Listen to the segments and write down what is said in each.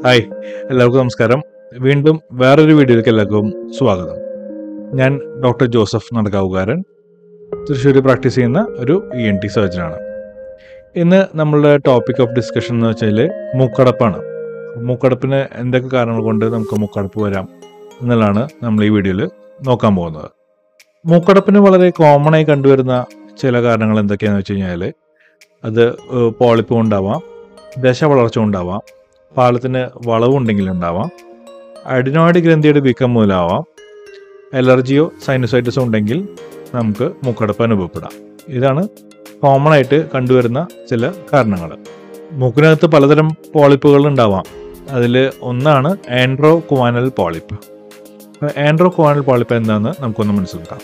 hi എല്ലാവർക്കും നമസ്കാരം വീണ്ടും വേറൊരു വീഡിയോയിലേക്ക് എല്ലാവർക്കും സ്വാഗതം ഞാൻ ഡോക്ടർ ജോസഫ് നടക്കാവുകാരൻ തൃശ്ശൂർ പ്രാക്ടീസ് ചെയ്യുന്ന ഒരു ഇ എൻ ടി സർജനാണ് ഇന്ന് നമ്മളുടെ ടോപ്പിക് ഓഫ് ഡിസ്കഷൻ എന്ന് വെച്ചാൽ മൂക്കടപ്പാണ് മൂക്കടപ്പിന് എന്തൊക്കെ കാരണങ്ങൾ കൊണ്ട് നമുക്ക് മൂക്കടപ്പ് വരാം എന്നുള്ളതാണ് നമ്മൾ ഈ വീഡിയോയിൽ നോക്കാൻ പോകുന്നത് മൂക്കടപ്പിന് വളരെ കോമൺ ആയി കണ്ടുവരുന്ന ചില കാരണങ്ങൾ എന്തൊക്കെയാണെന്ന് വെച്ച് കഴിഞ്ഞാൽ അത് പോളിപ്പ് കൊണ്ടാവാം ദശ വളർച്ച കൊണ്ടാവാം പാളത്തിന് വളവുണ്ടെങ്കിൽ ഉണ്ടാവാം അഡിനോയിഡ് ഗ്രന്ഥിയുടെ വീക്കം മൂലമാവാം അലർജിയോ സൈനസൈറ്റിസോ ഉണ്ടെങ്കിൽ നമുക്ക് മൂക്കടപ്പ് അനുഭവപ്പെടാം ഇതാണ് കോമൺ ആയിട്ട് കണ്ടുവരുന്ന ചില കാരണങ്ങൾ മൂക്കിനകത്ത് പലതരം പോളിപ്പുകൾ ഉണ്ടാവാം അതിൽ ഒന്നാണ് ആൻഡ്രോ കുവാനൽ പോളിപ്പ് ആൻഡ്രോ കുവാനൽ പോളിപ്പ് എന്താണെന്ന് നമുക്കൊന്ന് മനസ്സിലാക്കാം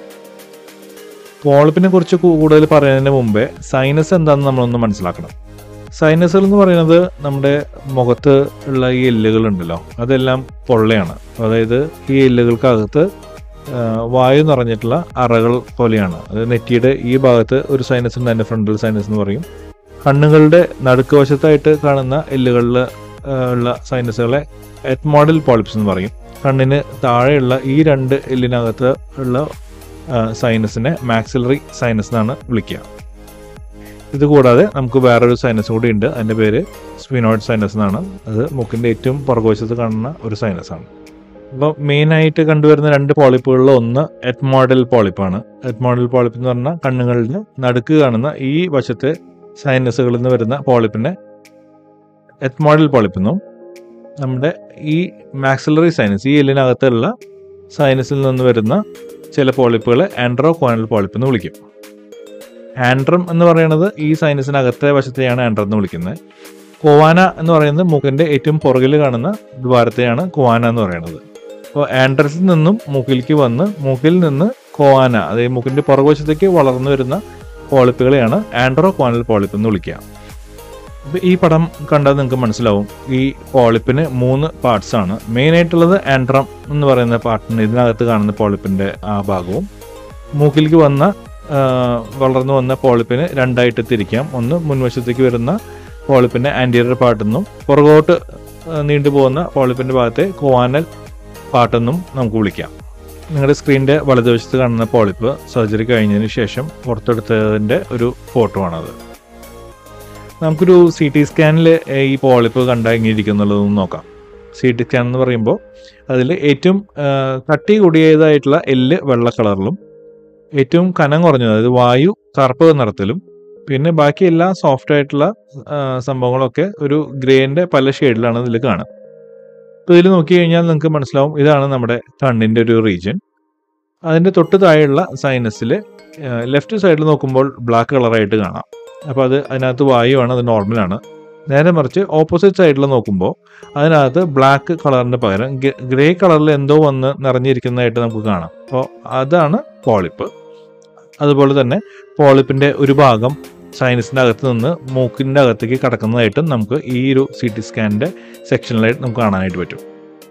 പോളിപ്പിനെ കുറിച്ച് കൂടുതൽ പറയുന്നതിന് മുമ്പേ സൈനസ് എന്താണെന്ന് നമ്മളൊന്ന് മനസ്സിലാക്കണം സൈനസുകൾ എന്ന് പറയുന്നത് നമ്മുടെ മുഖത്ത് ഉള്ള ഈ എല്ലുകൾ ഉണ്ടല്ലോ അതെല്ലാം പൊള്ളയാണ് അതായത് ഈ എല്ലുകൾക്കകത്ത് ആ, വായു നിറഞ്ഞിട്ടുള്ള അറകൾ പോലെയാണ് അത് നെറ്റിയുടെ ഈ ഭാഗത്ത് ഒരു സൈനസ് ഉണ്ട് അതിൻ്റെ ഫ്രണ്ടൽ സൈനസ് എന്ന് പറയും കണ്ണുകളുടെ നടുക്ക് വശത്തായിട്ട് കാണുന്ന എല്ലുകളിൽ ആ, ഉള്ള സൈനസുകളെ എത്മോഡൽ പോളിപ്സ് എന്ന് പറയും കണ്ണിന് താഴെയുള്ള ഈ രണ്ട് എല്ലിനകത്ത് ഉള്ള ആ, സൈനസിനെ മാക്സിലറി സൈനസ് എന്നാണ് വിളിക്കുക ഇത് കൂടാതെ നമുക്ക് വേറൊരു സൈനസ് കൂടി ഉണ്ട് അതിൻ്റെ പേര് സ്പിനോയിഡ് സൈനസ് എന്നാണ് അത് മൂക്കിൻ്റെ ഏറ്റവും പുറകുവശത്ത് കാണുന്ന ഒരു സൈനസ് ആണ് അപ്പോൾ മെയിനായിട്ട് കണ്ടുവരുന്ന രണ്ട് പോളിപ്പുകളിൽ ഒന്ന് എറ്റ്മോഡൽ പോളിപ്പാണ് എറ്റ്മോഡൽ പോളിപ്പ് എന്ന് പറഞ്ഞാൽ കണ്ണുകളുടെ നടുക്ക് കാണുന്ന ഈ വശത്തെ സൈനസുകളിൽ നിന്ന് വരുന്ന പോളിപ്പിനെ എത്മോഡൽ പോളിപ്പ് എന്നും നമ്മുടെ ഈ മാക്സിലറി സൈനസ് ഈ എല്ലിനകത്തുള്ള സൈനസിൽ നിന്ന് വരുന്ന ചില പോളിപ്പുകളെ ആൻഡ്രോ കോനൽ പോളിപ്പ് എന്ന് വിളിക്കും ആൻഡ്രം എന്ന് പറയുന്നത് ഈ സൈനസിനകത്തെ വശത്തെയാണ് ആൻഡ്രം എന്ന് വിളിക്കുന്നത് കോവാന എന്ന് പറയുന്നത് മൂക്കിന്റെ ഏറ്റവും പുറകിൽ കാണുന്ന ദ്വാരത്തെയാണ് കോവാന എന്ന് പറയുന്നത് അപ്പോൾ ആൻഡ്രസിൽ നിന്നും മൂക്കിലേക്ക് വന്ന് മൂക്കിൽ നിന്ന് കോവാന അതായത് മൂക്കിന്റെ പുറകുവശത്തേക്ക് വളർന്നു വരുന്ന പോളിപ്പുകളെയാണ് ആൻഡ്രോ കോനൽ പോളിപ്പ് എന്ന് വിളിക്കുക അപ്പോൾ ഈ പടം കണ്ടാൽ നിങ്ങൾക്ക് മനസ്സിലാവും ഈ പോളിപ്പിന് മൂന്ന് പാർട്സ് ആണ് മെയിൻ ആയിട്ടുള്ളത് ആൻഡ്രം എന്ന് പറയുന്ന പാർട്ടിന് ഇതിനകത്ത് കാണുന്ന പോളിപ്പിന്റെ ആ ഭാഗവും മൂക്കിലേക്ക് വന്ന ആ, വളർന്നു വന്ന പോളിപ്പിന് രണ്ടായിട്ട് തിരിക്കാം ഒന്ന് മുൻവശത്തേക്ക് വരുന്ന പോളിപ്പിന്റെ ആന്റീരിയർ പാർട്ടെന്നും പുറകോട്ട് ആ, നീണ്ടുപോകുന്ന പോളിപ്പിന്റെ ഭാഗത്തെ കോവാനൽ പാർട്ടെന്നും നമുക്ക് വിളിക്കാം നിങ്ങളുടെ സ്ക്രീനിന്റെ വലതുവശത്ത് കാണുന്ന പോളിപ്പ് സർജറി കഴിഞ്ഞതിന് ശേഷം പുറത്തെടുത്തതിന്റെ ഒരു ഫോട്ടോ ആണത് നമുക്കൊരു സി ടി സ്കാനിൽ ഈ പോളിപ്പ് കണ്ടാൽ എങ്ങനെ ഇരിക്കുന്നുള്ളതൊന്ന് നോക്കാം സി ടി സ്കാൻ എന്ന് പറയുമ്പോൾ അതിൽ ഏറ്റവും ആ, കട്ടി കൂടിയതായിട്ടുള്ള എല്ല് വെള്ള കളറിലും ഏറ്റവും കനം കുറഞ്ഞത് അതായത് വായു കറുപ്പ് നിറത്തിലും പിന്നെ ബാക്കി എല്ലാം സോഫ്റ്റ് ആയിട്ടുള്ള ആ, സംഭവങ്ങളൊക്കെ ഒരു ഗ്രേന്റെ പല ഷെയ്ഡിലാണ് ഇതിൽ കാണുക അപ്പോൾ ഇതിൽ നോക്കി കഴിഞ്ഞാൽ നിങ്ങൾക്ക് മനസ്സിലാവും ഇതാണ് നമ്മുടെ കണ്ണിന്റെ ഒരു റീജിയൻ അതിന്റെ തൊട്ട് താഴെയുള്ള സൈനസിൽ ലെഫ്റ്റ് സൈഡിൽ നോക്കുമ്പോൾ ബ്ലാക്ക് കളറായിട്ട് കാണാം അപ്പോൾ അത് അതിനകത്ത് വായുവാണ് അത് നോർമലാണ് നേരെ മറിച്ച് ഓപ്പോസിറ്റ് സൈഡിൽ നോക്കുമ്പോൾ അതിനകത്ത് ബ്ലാക്ക് കളറിന് പകരം ഗ്രേ കളറിൽ എന്തോ വന്ന് നിറഞ്ഞിരിക്കുന്നതായിട്ട് നമുക്ക് കാണാം അപ്പോൾ അതാണ് പോളിപ്പ് അതുപോലെ തന്നെ പോളിപ്പിന്റെ ഒരു ഭാഗം സൈനസിന്റെ അകത്ത് നിന്ന് മൂക്കിന്റെ അകത്തേക്ക് കടക്കുന്നതായിട്ടും നമുക്ക് ഈ ഒരു സി ടി സ്കാനിന്റെ സെക്ഷനിലായിട്ട് നമുക്ക് കാണാനായിട്ട് പറ്റും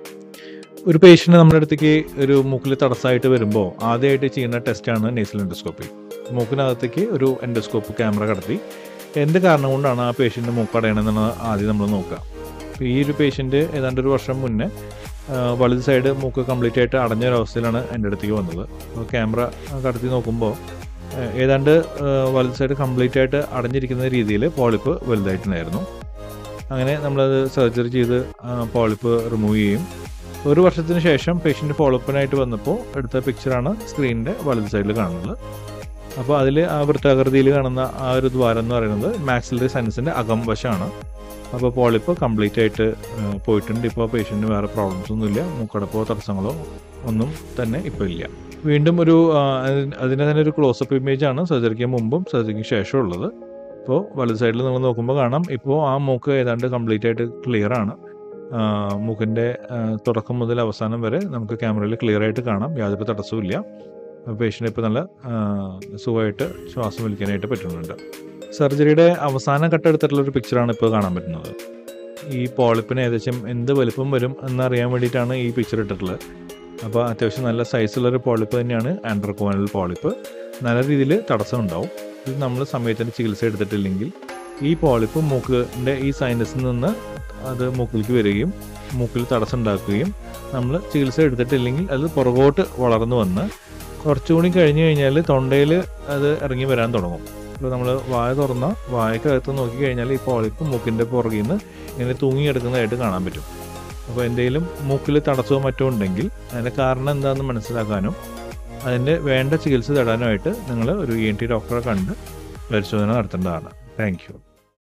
ഒരു പേഷ്യന്റ് നമ്മുടെ അടുത്തേക്ക് ഒരു മൂക്കിൽ തടസ്സമായിട്ട് വരുമ്പോൾ ആദ്യമായിട്ട് ചെയ്യുന്ന ടെസ്റ്റാണ് നേസൽ എൻഡോസ്കോപ്പി മൂക്കിനകത്തേക്ക് ഒരു എൻഡോസ്കോപ്പ് ക്യാമറ കടത്തി എന്ത് കാരണം കൊണ്ടാണ് ആ പേഷ്യന്റ് മൂക്കടയണമെന്നാണ് ആദ്യം നമ്മൾ നോക്കുക അപ്പോൾ ഈ ഒരു പേഷ്യന്റ് ഏതാണ്ട് ഒരു വർഷം മുന്നേ ആ, വലത് സൈഡ് മൂക്ക് കംപ്ലീറ്റ് ആയിട്ട് അടഞ്ഞ ഒരു അവസ്ഥയിലാണ് എൻ്റെ അടുത്തേക്ക് വന്നത് അപ്പോൾ ക്യാമറ കടത്തി നോക്കുമ്പോൾ ആ, ഏതാണ്ട് ആ, വലത് സൈഡ് കംപ്ലീറ്റ് ആയിട്ട് അടഞ്ഞിരിക്കുന്ന രീതിയിൽ പോളിപ്പ് വലുതായിട്ടുണ്ടായിരുന്നു അങ്ങനെ നമ്മളത് സർജറി ചെയ്ത് ആ, പോളിപ്പ് റിമൂവ് ചെയ്യും ഒരു വർഷത്തിന് ശേഷം പേഷ്യൻ്റ് ഫോളോപ്പിനായിട്ട് വന്നപ്പോൾ എടുത്ത പിക്ചറാണ് സ്ക്രീനിൻ്റെ വലത് സൈഡിൽ കാണുന്നത് അപ്പോൾ അതിൽ ആ വൃത്താകൃതിയിൽ കാണുന്ന ആ ഒരു ദ്വാരം എന്ന് പറയുന്നത് മാക്സിലറി സൈനസിൻ്റെ അകം വശമാണ് അപ്പോൾ പോളിപ്പ് കംപ്ലീറ്റ് ആയിട്ട് ആ, പോയിട്ടുണ്ട് ഇപ്പോൾ പേഷ്യൻറ്റിന് വേറെ പ്രോബ്ലംസ് ഒന്നുമില്ല മൂക്കടപ്പോ തടസ്സങ്ങളോ ഒന്നും തന്നെ ഇപ്പോൾ ഇല്ല വീണ്ടും ഒരു ആ, അതിന് അതിന് തന്നെ ഒരു ക്ലോസപ്പ് ഇമേജ് ആണ് സർജറിക്ക് മുമ്പും സർജറിക്ക് ശേഷം ഉള്ളത് ഇപ്പോൾ വലത് സൈഡിൽ നമ്മൾ നോക്കുമ്പോൾ കാണാം ഇപ്പോൾ ആ മൂക്ക് ഏതാണ്ട് കംപ്ലീറ്റ് ആയിട്ട് ക്ലിയർ ആണ് ആ, മൂക്കിൻ്റെ ആ, തുടക്കം മുതൽ അവസാനം വരെ നമുക്ക് ക്യാമറയിൽ ക്ലിയർ ആയിട്ട് കാണാം യാതൊരു തടസ്സവും ഇല്ല പേഷ്യൻ്റ് ഇപ്പോൾ നല്ല ആ, സുഖമായിട്ട് ശ്വാസം വലിക്കാനായിട്ട് പറ്റുന്നുണ്ട് സർജറിയുടെ അവസാന ഘട്ടം എടുത്തിട്ടുള്ള ഒരു പിക്ചറാണ് ഇപ്പോൾ കാണാൻ പറ്റുന്നത് ഈ പോളിപ്പിന് ഏകദേശം എന്ത് വലുപ്പം വരും എന്നറിയാൻ വേണ്ടിയിട്ടാണ് ഈ പിക്ചർ ഇട്ടിട്ടുള്ളത് അപ്പോൾ അത്യാവശ്യം നല്ല സൈസുള്ളൊരു പോളിപ്പ് തന്നെയാണ് ആൻഡ്രോകോനൽ പോളിപ്പ് നല്ല രീതിയിൽ തടസ്സം ഉണ്ടാവും ഇത് നമ്മൾ സമയത്തിന് ചികിത്സ എടുത്തിട്ടില്ലെങ്കിൽ ഈ പോളിപ്പ് മൂക്കിൻ്റെ ഈ സൈനസിൽ നിന്ന് അത് മൂക്കിലേക്ക് വരികയും മൂക്കിൽ തടസ്സം ഉണ്ടാക്കുകയും നമ്മൾ ചികിത്സ എടുത്തിട്ടില്ലെങ്കിൽ അത് പുറകോട്ട് വളർന്നു വന്ന് കുറച്ചുകൂടി കഴിഞ്ഞ് കഴിഞ്ഞാൽ തൊണ്ടയിൽ അത് ഇറങ്ങി വരാൻ തുടങ്ങും ഇപ്പോൾ നമ്മൾ വായ തുറന്ന വായക്കകത്ത് നോക്കി കഴിഞ്ഞാൽ ഈ പോളിപ്പ് മൂക്കിൻ്റെ പുറകിൽ നിന്ന് ഇങ്ങനെ തൂങ്ങിയെടുക്കുന്നതായിട്ട് കാണാൻ പറ്റും അപ്പോൾ എന്തെങ്കിലും മൂക്കിൽ തടസ്സമോ മറ്റോ ഉണ്ടെങ്കിൽ അതിൻ്റെ കാരണം എന്താണെന്ന് മനസ്സിലാക്കാനും അതിൻ്റെ വേണ്ട ചികിത്സ തേടാനുമായിട്ട് നിങ്ങൾ ഒരു ഇ എൻ ടി ഡോക്ടറെ കണ്ട് പരിശോധന നടത്തേണ്ടതാണ് താങ്ക് യു